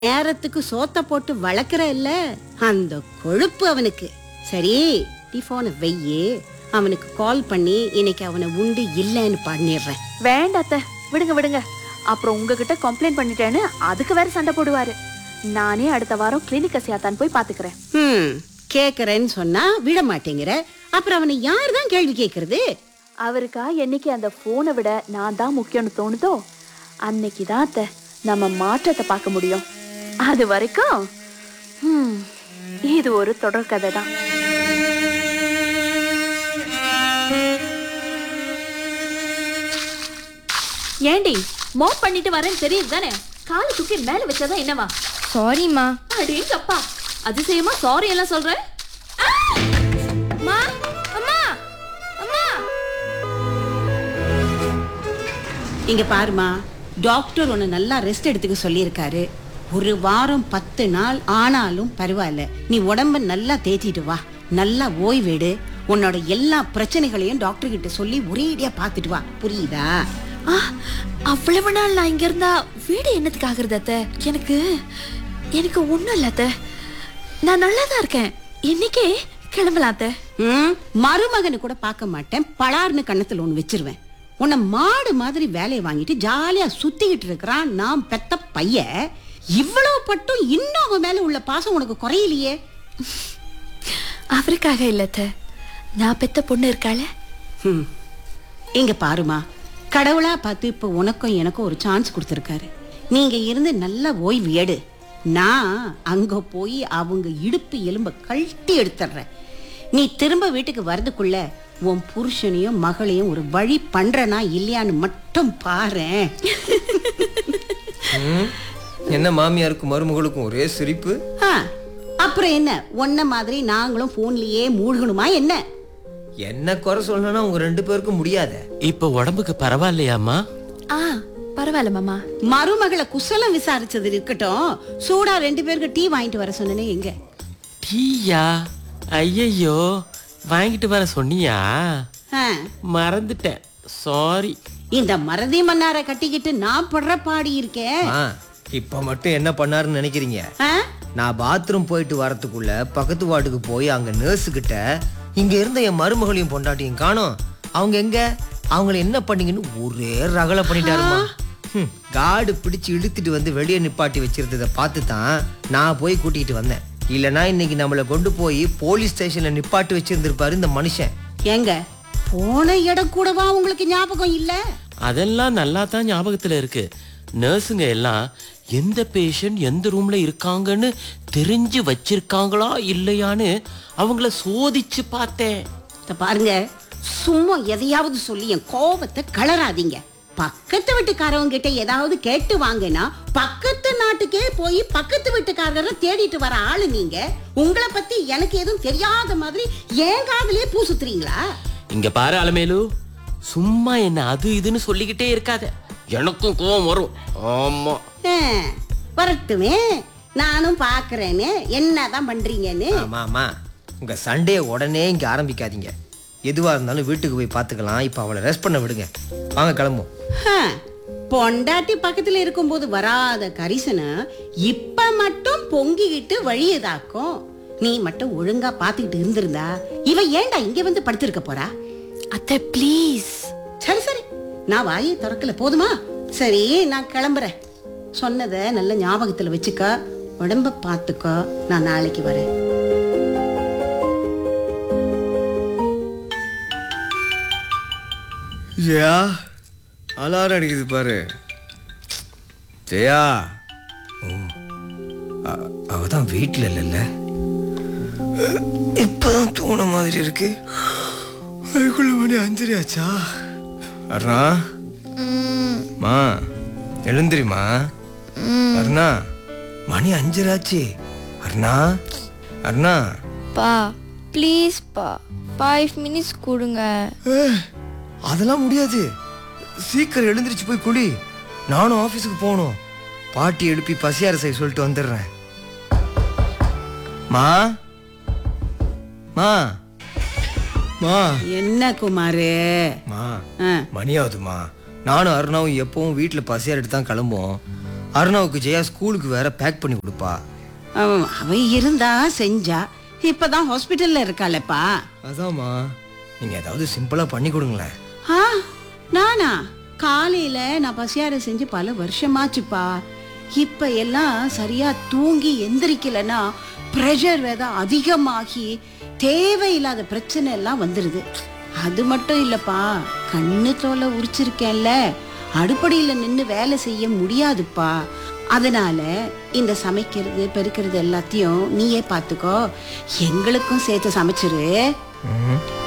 நேரத்துக்கு சோத்த போட்டு வளர்க்குற இல்ல அந்த கொழுப்பு அவனுக்கு சரி டிஃபோனை வெய்யி அவனுக்கு கால் பண்ணி இன்னைக்கு அவனை உண்டு இல்லைன்னு பண்ணிடுறேன் வேண்டாம் அத்தை விடுங்க விடுங்க அப்புறம் உங்ககிட்ட கம்ப்ளைண்ட் பண்ணிட்டேன்னு அதுக்கு வேற சண்டை போடுவாரு நானே அடுத்த வாரம் கிளினிக் அசியாத்தான் போய் பாத்துக்கிறேன் ம் கேக்குறேன்னு சொன்னா விட மாட்டேங்கிற அப்புறம் அவனை யார் தான் கேள்வி கேக்குறது அவருக்கா என்னைக்கு அந்த போனை விட நான் தான் முக்கியம்னு தோணுதோ அன்னைக்கு தான் அத்தை நம்ம மாற்றத்தை பார்க்க முடியும் அது வரைக்கும் ஹம், இது ஒரு தொடர்கதை தான் ஏண்டி மோப் பண்ணிட்டு வரேன்னு தெரியுது தானே காலை தூக்கி மேல வச்சாதான் என்னவா சாரிம்மா அடேங்கப்பா அதிசயமா சாரி எல்லாம் சொல்ற அம்மா அம்மா அம்மா இங்க பாருமா டாக்டர் உன்னை நல்லா ரெஸ்ட் எடுத்துக்க சொல்லியிருக்காரு ஒரு வாரம் பத்து நாள் ஆனாலும் பரவாயில்ல நீ உடம்ப நல்லா தேத்திட்டு வா நல்லா ஓய்வெடு உன்னோட எல்லா பிரச்சனைகளையும் டாக்டர் கிட்ட சொல்லி ஒரேடியா பார்த்துட்டு வா புரியுதா ஆ, அவ்வளவு நாள் நான் இங்க இருந்தா வீடு என்னத்துக்கு ஆகுறது அத்தை எனக்கு எனக்கு ஒண்ணும் இல்ல அத்தை நான் நல்லா தான் இருக்கேன் இன்னைக்கே கிளம்பலாம் அத்தை ம், மருமகனை கூட பார்க்க மாட்டேன் பலார்னு கண்ணத்துல ஒண்ணு வச்சிருவேன் உன்னை மாடு மாதிரி வேலையை வாங்கிட்டு ஜாலியா சுத்திக்கிட்டு இருக்கிறான் நான் பெத்த பையன் இவ்வளவு பட்டும் இன்னும் அவன் மேல உள்ள பாசம் உனக்கு குறையலையே அவருக்காக இல்ல அத்தை நான் பெத்த பொண்ணு இருக்காள ம். இங்க பாருமா கடவுளா பார்த்து இப்ப உனக்கும் எனக்கும் ஒரு சான்ஸ் கொடுத்துருக்காரு நீங்க இருந்து நல்ல ஓய்வு எடு நான் அங்க போய் அவங்க இடுப்பு எலும்ப கழட்டி எடுத்துடுறேன் நீ திரும்ப வீட்டுக்கு வரதுக்குள்ள உன் புருஷனையும் மகளையும் ஒரு வழி பண்றனா இல்லையான்னு மட்டும் பாரேன் ம், என்ன மாமியாருக்கும் மருமகளுக்கும் ஒரே சிரிப்பு ஆ, அப்புறம் என்ன உன்ன மாதிரி நாங்களும் போன்லயே மூழ்கணுமா என்ன என்ன குறை சொல்லணும்னா உங்க ரெண்டு பேருக்கும் முடியாத இப்ப உடம்புக்கு பரவாயில்லையாம்மா ஆ பரவாயில்ல மாமா மருமகளை குசலம் விசாரிச்சது இருக்கட்டும் சூடா ரெண்டு பேருக்கு டீ வாங்கிட்டு வர சொன்னனே எங்க டீயா ஐயையோ வாங்கிட்டு வர சொன்னியா ஆ, மறந்துட்டேன் சாரி இந்த மறதி மன்னார கட்டிக்கிட்டு நான் படுற பாடி இருக்கேன் ஆ, இப்ப மட்டும் என்ன பண்ணாருன்னு நினைக்கிறீங்க ஆ? நான் பாத்ரூம் போயிட்டு வரதுக்குள்ள பக்கத்து வார்டுக்கு போய் அங்க நர்ஸு கிட்ட இங்க இருந்த என் மருமகளையும் பொண்டாட்டியும் காணோம் அவங்க எங்க அவங்கள என்ன பண்ணீங்கன்னு ஒரே ரகலை பண்ணிட்டாருமா ஹம், காடு பிடிச்சு இழுத்துட்டு வந்து வெளியே நிப்பாட்டி வச்சிருந்ததை பார்த்து தான் நான் போய் கூட்டிகிட்டு வந்தேன் இல்லைன்னா இன்னைக்கு நம்மளை கொண்டு போய் போலீஸ் ஸ்டேஷன்ல நிப்பாட்டி வச்சிருந்திருப்பாரு இந்த மனுஷன் ஏங்க போன இடம் கூடவா உங்களுக்கு ஞாபகம் இல்ல அதெல்லாம் நல்லா தான் ஞாபகத்துல இருக்கு நர்ஸுங்க எல்லாம் எந்த பேஷண்ட் எந்த ரூம்ல இருக்காங்கன்னு தெரிஞ்சு வச்சிருக்காங்களா இல்லையான்னு அவங்கள சோதிச்சு பார்த்தேன் இத பாருங்க சும்மா எதையாவது சொல்லி என் கோபத்தை கலராதீங்க பக்கத்து வீட்டுக்காரவங்க கிட்ட ஏதாவது கேட்டு வாங்கன்னா பக்கத்து நாட்டுக்கே போய் பக்கத்து வீட்டுக்காரரை தேடிட்டு வர ஆளு நீங்க உங்களை பத்தி எனக்கு எதுவும் தெரியாத மாதிரி ஏன் காதுலயே பூ சுத்துறீங்களா இங்க பாரு அலமேலு சும்மா என்ன அது இதுன்னு சொல்லிக்கிட்டே இருக்காத எனக்கும் கோவம் வரும் ஆமா ஆ, வரட்டுமே நானும் பாக்குறேன்னு என்னதான் பண்றீங்கன்னு ஆமா ஆமா உங்க சண்டையை உடனே இங்க ஆரம்பிக்காதீங்க எதுவா இருந்தாலும் வீட்டுக்கு போய் பார்த்துக்கலாம் இப்போ அவளை ரெஸ்ட் பண்ண விடுங்க வாங்க கிளம்பும் ஹ, பொண்டாட்டி பக்கத்துல இருக்கும்போது வராத கரிசனை இப்ப மட்டும் பொங்கிக்கிட்டு வழியதாக்கும் நீ மட்டும் ஒழுங்கா பாத்துக்கிட்டு இருந்திருந்தா இவ ஏன்டா இங்க வந்து படுத்திருக்க போறா அத்தை ப்ளீஸ் சரி சரி நான் வாயை திறக்கல போதுமா சரி நான் கிளம்புறேன் சொன்னதை நல்ல ஞாபகத்துல வச்சுக்க உடம்ப பார்த்துக்கோ நான் நாளைக்கு வரேன் ஜெயா அலாரம் அடிக்குது பாரு ஜெயா ஓ அ- அவ தான் வீட்டில் இல்லைல்ல இப்பதான் தூண மாதிரி இருக்கு அதுக்குள்ள மணி அஞ்சரை ஆச்சா அருணா மா எழுந்திரிமா அருணா மணி அஞ்சரை ஆச்சு அருணா அருணா பா ப்ளீஸ் பா ஃபைவ் மினிட்ஸ் கொடுங்க ஏய், அதெல்லாம் முடியாது சீக்கிரம் எழுந்திருச்சு போய் குளி நானும் ஆபீஸுக்கு போகணும் பாட்டி எழுப்பி பசியார செய்ய சொல்லிட்டு வந்துடுறேன் மா மா மா என்ன குமாரு மா ஆ, மணி ஆகுதுமா நானும் அருணாவும் எப்பவும் வீட்டில் பசியார் எடுத்து தான் கிளம்புவோம் அருணாவுக்கு ஜெயா ஸ்கூலுக்கு வேற பேக் பண்ணி கொடுப்பா அவ அவ இருந்தா செஞ்சா இப்பதான் ஹாஸ்பிட்டல்ல இருக்காளப்பா அதாம்மா நீங்க ஏதாவது சிம்பிளா பண்ணி கொடுங்களேன் ஆ நானா காலையில நான் பசியார செஞ்சு பல வருஷமாச்சுப்பா இப்ப எல்லாம் சரியா தூங்கி எந்திரிக்கலன்னா ப்ரெஷர் வேத அதிகமாகி தேவையில்லாத பிரச்சனை எல்லாம் வந்துருது அது மட்டும் இல்லப்பா கண்ணு தோலை உரிச்சிருக்கேன்ல அடுப்படியில நின்னு வேலை செய்ய முடியாதுப்பா அதனால இந்த சமைக்கிறது பெருக்கிறது எல்லாத்தையும் நீயே பாத்துக்கோ எங்களுக்கும் சேர்த்து சமைச்சிரு ம்